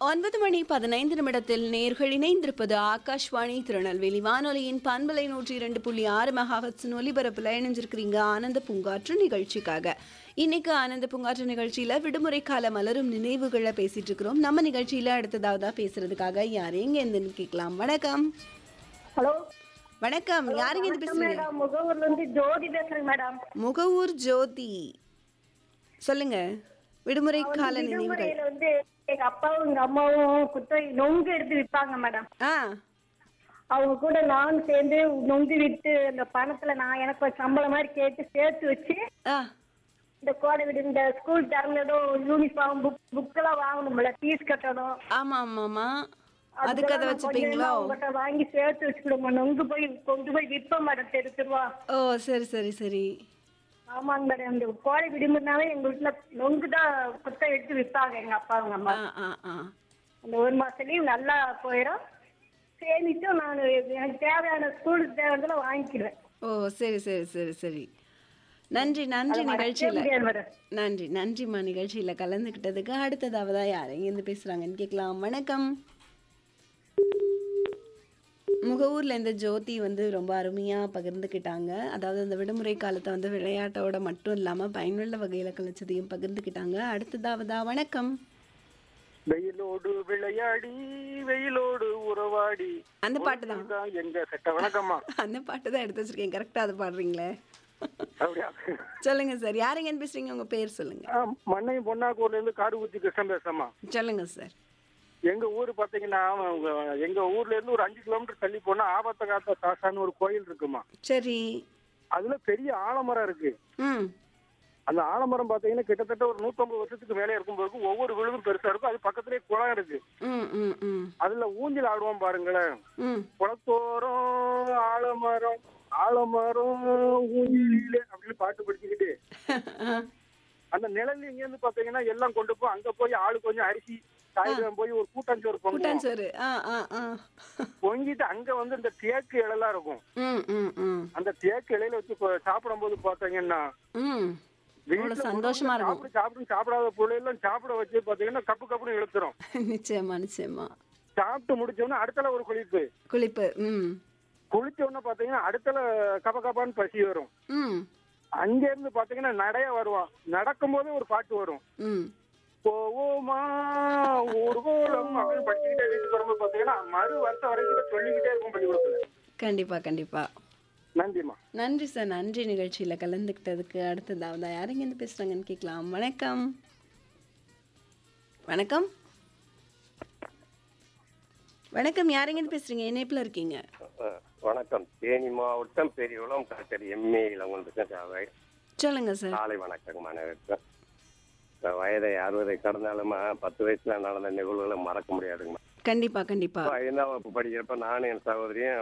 ஒன்பது மணி பதினைந்து நிமிடத்தில் நேர்கள் இணைந்திருப்பது ஆகாஷ்வாணி திருநெல்வேலி வானொலியின் பண்பலை நூற்றி இரண்டு புள்ளி ஆறு மெகாஹட்ஸின் ஒலிபரப்பில் இணைஞ்சிருக்கிறீங்க ஆனந்த பூங்காற்று நிகழ்ச்சிக்காக இன்னைக்கு ஆனந்த பூங்காற்று நிகழ்ச்சியில விடுமுறை கால மலரும் நினைவுகளை பேசிட்டு இருக்கிறோம் நம்ம நிகழ்ச்சியில அடுத்ததாவதா பேசுறதுக்காக யாரையும் எந்த கேட்கலாம் வணக்கம் ஹலோ வணக்கம் யாருங்க இது பேசுறீங்க மேடம் முகவூர்ல இருந்து ஜோதி பேசுறேங்க மேடம் முகவூர் ஜோதி சொல்லுங்க விடுமுறை கால நினைவுகள் விடுமுறையில வந்து எங்க அப்பாவும் எங்க அம்மாவும் குத்தகை நொங்கு எடுத்து விற்பாங்க மேடம் ஆ அவங்க கூட நானும் சேர்ந்து நொங்கு விட்டு அந்த பணத்துல நான் எனக்கு ஒரு சம்பளம் மாதிரி கேட்டு சேர்த்து வச்சு ஆ இந்த கோடை விடு இந்த ஸ்கூல் திறந்ததும் யூனிஃபார்ம் புக் புக்கெல்லாம் வாங்கணும்ல ஃபீஸ் கட்டணும் ஆமா ஆமாமா அதுக்கு அதை வச்சுப்பீங்களோ அவங்ககிட்ட வாங்கி சேர்த்து வச்சுக்கிடுவோம் நொங்கு போய் கொண்டு போய் விற்போம் மேடம் தெரு தெருவா ஓ சரி சரி சரி ஆமாங்க மேடம் இந்த கோடை விடுமுறைனாவே எங்க வீட்டுல நொங்கு தான் குத்தகை எடுத்து விற்பாங்க எங்க அப்பா அவங்க அம்மா ஆ ஆ ஆ அந்த ஒரு மாசம் லீவ் நல்லா போயிடும் சேமிச்சும் நான் எனக்கு தேவையான ஸ்கூலுக்கு தேவையானதெல்லாம் வாங்கிக்கிடுவேன் ஓ சரி சரி சரி சரி நன்றி நன்றி நிகழ்ச்சியில முடியாது மேடம் நன்றி நன்றிம்மா நிகழ்ச்சியில கலந்துக்கிட்டதுக்கு அடுத்ததாவதா யார் எங்கேருந்து பேசுறாங்கன்னு கேட்கலாம் வணக்கம் முகவூர்ல இந்த ஜோதி வந்து ரொம்ப அருமையா பகிர்ந்துக்கிட்டாங்க அதாவது அந்த விடுமுறை காலத்தை வந்து விளையாட்டோட மட்டும் இல்லாம பயனுள்ள வகையில கழிச்சதையும் பகிர்ந்துக்கிட்டாங்க அடுத்ததாவதா வணக்கம் வெயிலோடு விளையாடி வெயிலோடு உறவாடி அந்த பாட்டு தான் இதுதான் எங்க செட்ட வணக்கம்மா அந்த பாட்டு தான் எடுத்து வச்சிருக்கேன் கரெக்டா அது பாடுறீங்களே அப்படியா சொல்லுங்க சார் யாருங்கன்னு பேசுறீங்க உங்க பேர் சொல்லுங்க ஆ, மண்ணையும் பொன்னாக்கூர்ல இருந்து காடுகுத்தி கிருஷ்ணன் பேசுறமா சொல்லுங்க சார் எங்க ஊர் பாத்தீங்கன்னா அவங்க- எங்க ஊர்ல இருந்து ஒரு அஞ்சு கிலோமீட்டர் தள்ளி போனா ஆபத்த காத்த தாசான்னு ஒரு கோயில் இருக்குமா சரி அதுல பெரிய ஆலமரம் இருக்கு ம் அந்த ஆலமரம் பாத்தீங்கன்னா கிட்டத்தட்ட ஒரு நூத்தம்பது வருஷத்துக்கு மேலே இருக்கும்போது ஒவ்வொரு விழுதும் பெருசா இருக்கும் அது பக்கத்துலயே குளம் இருக்கு ம் ம் ம் அதுல ஊஞ்சல் ஆடுவோம் பாருங்களேன் ம் குளத்தோரம் ஆலமரம் ஆலமரம் ஊஞ்சலிலே அப்படின்னு பாட்டு படிச்சுக்கிட்டு அந்த நிழல் இங்க இருந்து பாத்தீங்கன்னா எல்லாம் கொண்டு போய் அங்க போய் ஆளு கொஞ்சம் அரிசி காய்கறி போய் ஒரு கூட்டாஞ்சோறு பொங்கும் கூட்டாஞ்சோறு ஆ ஆ ஆ பொங்கிட்டு அங்க வந்து இந்த தேக்கு இலைலாம் இருக்கும் ம் ம் ம் அந்த தேக்கு இலையில வச்சு கொ- சாப்பிடும்போது பாத்தீங்கன்னா ம் வீட்டுல அவ்வளோ சந்தோஷமா இருக்கும் சாப்பிடு சாப்பிடு சாப்பிடாத பிள்ளைகளும் சாப்பிட வச்சு பாத்தீங்கன்னா கப்பு கப்புன்னு இழுத்துரும் நிச்சயமா நிச்சயமா சாப்பிட்டு முடிச்ச உடனே அடுத்தல ஒரு குளிப்பு குளிப்பு ம் குளிச்ச உடனே பாத்தீங்கன்னா அடுத்தல கப கபான்னு பசி வரும் ம் அங்க இருந்து பாத்தீங்கன்னா நடைய வருவான் நடக்கும்போது ஒரு பாட்டு வரும் ம் போவோமா ஊர்கோலம் அப்படின்னு படிச்சுக்கிட்டே வீட்டுக்கு வரும்போது பாத்தீங்கன்னா மறு வருஷம் வரைக்கும் சொல்லிக்கிட்டே இருக்கும் பள்ளிக்கூடத்துல கண்டிப்பா கண்டிப்பா நன்றிம்மா நன்றி சார் நன்றி நிகழ்ச்சியில கலந்துக்கிட்டதுக்கு அடுத்ததாவது யாருங்க இருந்து பேசுறாங்கன்னு கேட்கலாம் வணக்கம் வணக்கம் வணக்கம் யாருங்க இருந்து பேசுறீங்க இணைப்புல இருக்கீங்க அஹ், வணக்கம் தேனி மாவட்டம் பெரியகுளம் டாக்டர் எம்ஏ இளங்கொண்டு சாவை சொல்லுங்க சார் காலை வணக்கம் மாணவர்கள் வயதை அறுபதை கடந்தாலும் பத்து வயசுல நடந்த நிகழ்வுகளை மறக்க முடியாதுங்கம்மா கண்டிப்பா கண்டிப்பா ஐந்தாம் வகுப்பு படிக்கிறப்ப நானும் என் சகோதரியும்